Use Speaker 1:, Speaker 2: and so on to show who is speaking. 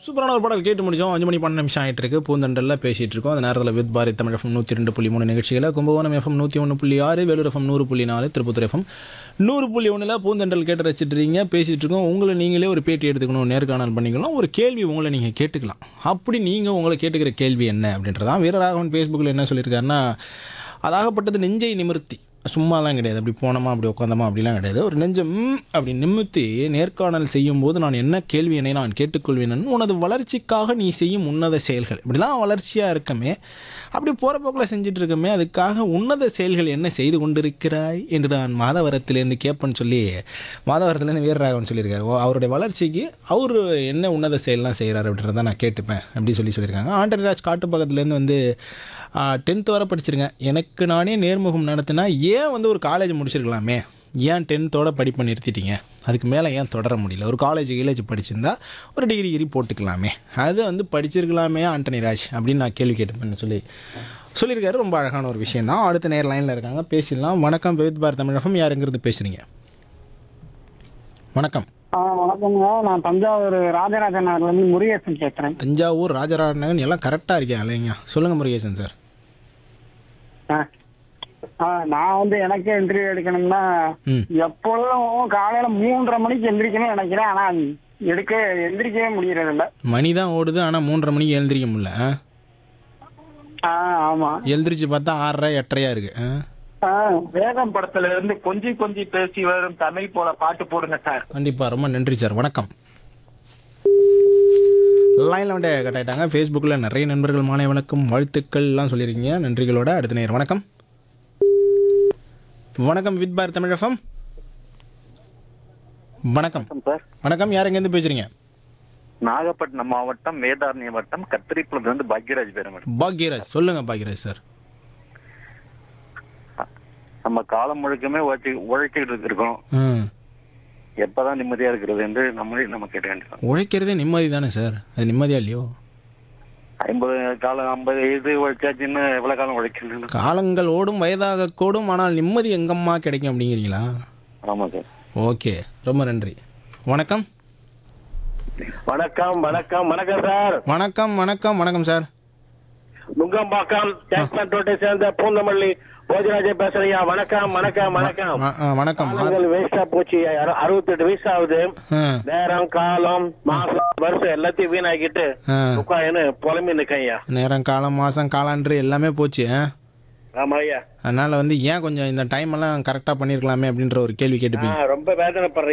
Speaker 1: சூப்பரான ஒரு பாடல் கேட்டு முடிச்சோம் அஞ்சு மணி பன்னெண்டு நிமிஷம் ஆகிட்டு இருக்கு பூந்தண்டலில் பேசிகிட்டு இருக்கோம் அந்த நேரத்தில் வித் பாரத் தமிழ் எஃப்எம் நூற்றி ரெண்டு புள்ளி மூணு நிகழ்ச்சிகளை கும்பகோணம் எஃப்எம் நூற்றி ஒன்று புள்ளி ஆறு வேலூர் எஃப்எம் நூறு புள்ளி நாலு திருப்பத்தூர் எஃப்எம் நூறு புள்ளி ஒன்றில் பூந்தண்டல் கேட்டு ரசிச்சிட்டு இருக்கீங்க பேசிகிட்டு இருக்கோம் உங்களை நீங்களே ஒரு பேட்டி எடுத்துக்கணும் நேர்காணல் பண்ணிக்கலாம் ஒரு கேள்வி உங்களை நீங்கள் கேட்டுக்கலாம் அப்படி நீங்கள் உங்களை கேட்டுக்கிற கேள்வி என்ன அப்படின்றதான் வீரராகவன் ஃபேஸ்புக்கில் என்ன சொல்லியிருக்காருன்னா அதாகப்பட்டது நெஞ்சை நிமிர்த்தி சும்மாலாம் கிடையாது அப்படி போனோமா அப்படி உட்காந்தோமா அப்படிலாம் கிடையாது ஒரு நெஞ்சம் ம் அப்படி நிமித்தி நேர்காணல் செய்யும் போது நான் என்ன கேள்வி என்னை நான் கேட்டுக்கொள்வேன் உனது வளர்ச்சிக்காக நீ செய்யும் உன்னத செயல்கள் இப்படிலாம் வளர்ச்சியாக இருக்கமே அப்படி போகிற போக்கில் செஞ்சுட்டு இருக்கமே அதுக்காக உன்னத செயல்கள் என்ன செய்து கொண்டிருக்கிறாய் என்று நான் மாதவரத்திலேருந்து கேட்பேன்னு சொல்லி மாதவரத்துலேருந்து வீரராகவன் சொல்லியிருக்காரு ஓ, அவருடைய வளர்ச்சிக்கு அவர் என்ன உன்னத செயல்லாம் செய்கிறார் அப்படின்றத நான் கேட்டுப்பேன் அப்படி சொல்லி சொல்லியிருக்காங்க ஆண்டரிராஜ் காட்டு பக்கத்துலேருந்து வந்து டென்த்து வரை படிச்சிருக்கேன் எனக்கு நானே நேர்முகம் நடத்தினா ஏன் வந்து ஒரு காலேஜ் முடிச்சிருக்கலாமே ஏன் டென்த்தோட படிப்பை நிறுத்திட்டீங்க அதுக்கு மேலே ஏன் தொடர முடியல ஒரு காலேஜ் கீலேஜ் படிச்சிருந்தா ஒரு டிகிரி கிரி போட்டுக்கலாமே அது வந்து படிச்சிருக்கலாமே ஆண்டனி ராஜ் அப்படின்னு நான் கேள்வி கேட்டுப்பேன்னு சொல்லி சொல்லியிருக்காரு ரொம்ப அழகான ஒரு விஷயம் தான் அடுத்த நேர் லைனில் இருக்காங்க பேசிடலாம் வணக்கம் வித் பாரத் தமிழகம் யாருங்கிறது பேசுகிறீங்க வணக்கம்
Speaker 2: ஆ வணக்கங்க நான் தஞ்சாவூர் ராஜராஜ நகர்லேருந்து முருகேசன் பேசுகிறேன்
Speaker 1: தஞ்சாவூர் ராஜராஜநகன் எல்லாம் கரெக்டாக இருக்கேன் இல்லைங்க சொல்லுங்கள் முருகேசன் சார்
Speaker 2: ஆ ஆ, நான் வந்து எனக்கே இன்டர்வியூ எடுக்கணும்னா
Speaker 1: ம்
Speaker 2: எப்பொழுதும் காலையில மூன்றரை மணிக்கு எந்திரிக்கணும்னு நினைக்கிறேன் ஆனா எடுக்க எந்திரிக்கவே முடியறது இல்ல
Speaker 1: மணி தான் ஓடுது ஆனால் மூன்றரை மணிக்கு எழுந்திரிக்க முடியல ஆ?
Speaker 2: ஆ ஆமா
Speaker 1: எழுந்திரிச்சு பார்த்தா ஆறரை எட்டரையா இருக்கு ஆ?
Speaker 2: ஆ,
Speaker 3: வேதம் படத்துல இருந்து கொஞ்சி கொஞ்சி பேசி வரும் தமிழ் போல பாட்டு போடுங்க சார்
Speaker 1: கண்டிப்பா ரொம்ப நன்றி சார் வணக்கம் லைனில் வந்து கட் ஆயிட்டாங்க ஃபேஸ்புக்கில் நிறைய நண்பர்கள் மாலை வணக்கம் வாழ்த்துக்கள்லாம் சொல்லியிருக்கீங்க நன்றிகளோட அடுத்த நேரம் வணக்கம் வணக்கம் வித் பார் தமிழ் எஃப்எம் வணக்கம்
Speaker 3: சார்
Speaker 1: வணக்கம் யார் எங்கேருந்து பேசுறீங்க
Speaker 3: நாகப்பட்டினம் மாவட்டம் வேதாரண்ய வட்டம் கத்திரிப்புலத்துல இருந்து பாக்யராஜ் பேரும்
Speaker 1: பாக்யராஜ் சொல்லுங்க பாக்யராஜ் சார்
Speaker 3: நம்ம காலம் முழுக்கமே உழைச்சி உழைச்சிட்டு இருக்கோம்
Speaker 1: ம்
Speaker 3: எப்பதான் நிம்மதியா இருக்கிறது என்று நம்மளே நம்ம கேட்க வேண்டியது
Speaker 1: உழைக்கிறதே நிம்மதி தானே சார் அது நிம்மதியா இல்லையோ
Speaker 3: ஐம்பது காலம் ஐம்பது இது உழைச்சாச்சுன்னு எவ்வளவு காலம் உழைக்கணும்
Speaker 1: காலங்கள் ஓடும் வயதாக கூடும் ஆனால் நிம்மதி எங்கம்மா கிடைக்கும் அப்படிங்கிறீங்களா
Speaker 3: ஆமா சார்
Speaker 1: ஓகே ரொம்ப நன்றி வணக்கம்
Speaker 4: வணக்கம் வணக்கம் வணக்கம் சார்
Speaker 1: வணக்கம் வணக்கம் வணக்கம் சார்
Speaker 4: நுங்கம்பாக்கம் டேக்மன் ரோட்டை சேர்ந்த பூந்தமல்லி போஜராஜ பேசுறியா வணக்கம் வணக்கம் வணக்கம்
Speaker 1: வ- ஆ, வணக்கம்
Speaker 4: காலங்கள் வேஸ்டா போச்சு அறு- அறுபத்தெட்டு வயசு ஆகுது
Speaker 1: ஆ,
Speaker 4: நேரம் காலம் மாசம் வருஷம் எல்லாத்தையும் வீணாக்கிட்டு
Speaker 1: ஆ.
Speaker 4: உட்காந்து புலம்பி நிக்கையா
Speaker 1: நேரம் காலம் மாதம் காலாண்டு எல்லாமே போச்சு ஆ?
Speaker 4: ஆமா ஐயா
Speaker 1: அதனால வந்து ஏன் கொஞ்சம் இந்த டைம் எல்லாம் கரெக்டாக பண்ணியிருக்கலாமே அப்படின்ற ஒரு கேள்வி கேட்டுப்பீங்க
Speaker 4: ஆ, ரொம்ப வேதனைப்படுறேன்